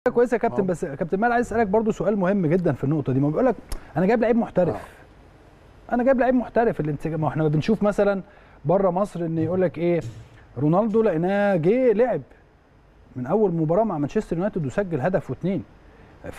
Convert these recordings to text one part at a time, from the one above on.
كويسه يا كابتن بس كابتن مال عايز اسالك برضو سؤال مهم جدا في النقطه دي ما بيقول لك انا جايب لعيب محترف انا جايب لعيب محترف الانسجام ما احنا بنشوف مثلا بره مصر ان يقول لك ايه رونالدو لقيناه جه لعب من اول مباراه مع مانشستر يونايتد وسجل هدف واثنين ف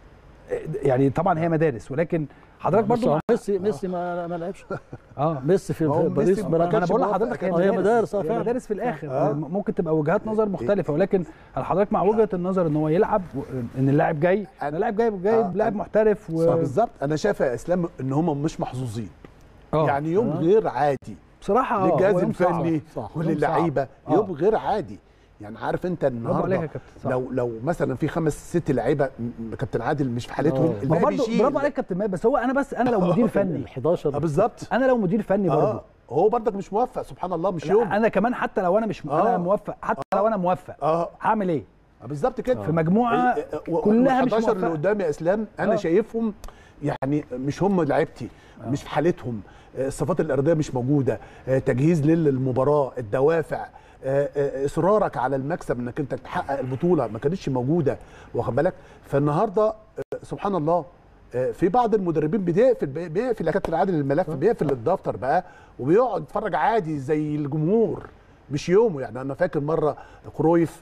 يعني طبعا هي مدارس ولكن حضرتك بس برضو هو مع- ميسي ميسي ما ما لعبش اه ميسي في ما هو في باريس ميسي ما ما لعبش. انا بقول موافق. لحضرتك آه، هي مدارس، آه، هي فعلا. مدارس في الاخر آه. ممكن تبقى وجهات نظر مختلفه ولكن هل حضرتك مع وجهه النظر ان هو يلعب و- ان اللاعب جاي أنا- اللاعب جايب جايب آه، لاعب أنا- محترف و... صح بالظبط انا شايف يا اسلام ان هم مش محظوظين آه. يعني يوم آه. غير عادي بصراحه اه للجهاز هو يوم صعب. الفني صح، صح. وللعيبه يوم صعب. يوم غير عادي يعني عارف انت عليك يا النهارده كابتن، صح. لو لو مثلا في خمس ست لعيبه م- كابتن عادل مش في حالتهم آه. ما الباقي برضه بيشيل برافو عليك كابتن ماهر بس هو انا بس انا لو مدير فني ال 11 اه بالظبط انا لو مدير فني برضه اه هو برضك مش موفق سبحان الله مش يوم لا انا كمان حتى لو انا مش آه. انا موفق حتى لو انا موفق اه هعمل ايه آه، بالظبط كده في مجموعه ال- آه، و- كلها مش 11 اللي موفقه قدام يا اسلام انا آه. شايفهم يعني مش هم لعيبتي مش في حالتهم آه، الصفات الارضيه مش موجوده آه، تجهيز للمباراه الدوافع آه، آه، اصرارك على المكسب انك انت تحقق البطوله ما كانتش موجوده واخد بالك فالنهارده آه، سبحان الله آه، في بعض المدربين بيقفل بيقفل يا كابتن عادل الملف بيقفل الدفتر بقى وبيقعد يتفرج عادي زي الجمهور مش يومه يعني انا فاكر مره كرويف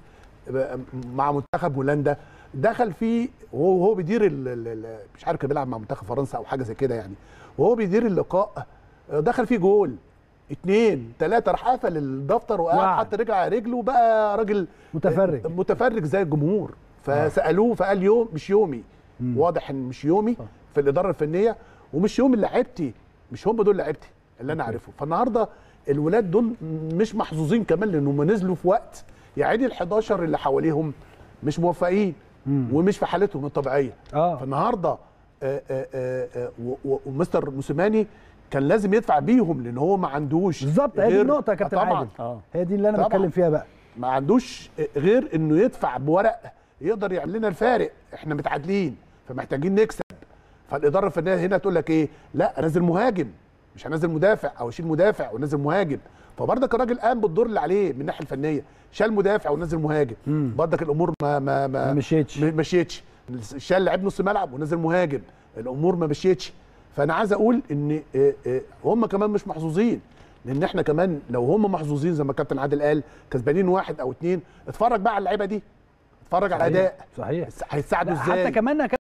مع منتخب هولندا دخل فيه وهو وهو بيدير ال- ال- ال- مش عارف كان بيلعب مع منتخب فرنسا او حاجه زي كده يعني وهو بيدير اللقاء دخل فيه جول اتنين تلاته راح قفل الدفتر وقعد وقعد. حط رجل على رجله وبقى راجل متفرج. متفرج زي الجمهور فسالوه فقال يوم مش يومي واضح ان مش يومي في الاداره الفنيه ومش يوم لعيبتي مش هم دول لعيبتي اللي انا عارفه فالنهارده الولاد دول مش محظوظين كمان لانهم نزلوا في وقت يعني ال 11 اللي حواليهم مش موفقين ومش في حالتهم الطبيعيه اه فالنهارده آه، آه، آه، آه، و- و- ومستر موسيماني كان لازم يدفع بيهم لان هو ما عندوش بالظبط هي دي غير- النقطه يا كابتن طبعا عادل اه هي دي اللي انا طبعاً. بتكلم فيها بقى ما عندوش غير انه يدفع بورق يقدر يعمل لنا الفارق احنا متعادلين فمحتاجين نكسب فالاداره الفنيه هنا تقول لك ايه لا انزل مهاجم مش هنزل مدافع او اشيل مدافع ونزل مهاجم فبرضك الراجل قام بالدور اللي عليه من الناحيه الفنيه شال مدافع ونزل مهاجم برضك الامور ما ما ما ما مشيتش. ما مشيتش شال لعيب نص ملعب ونزل مهاجم الامور ما مشيتش فانا عايز اقول ان آه، آه، هم كمان مش محظوظين لان احنا كمان لو هم محظوظين زي ما كابتن عادل قال كسبانين واحد او اتنين اتفرج بقى على اللعيبه دي اتفرج على صحيح. الاداء صحيح هيتساعدوا لا، ازاي حتى كمان يا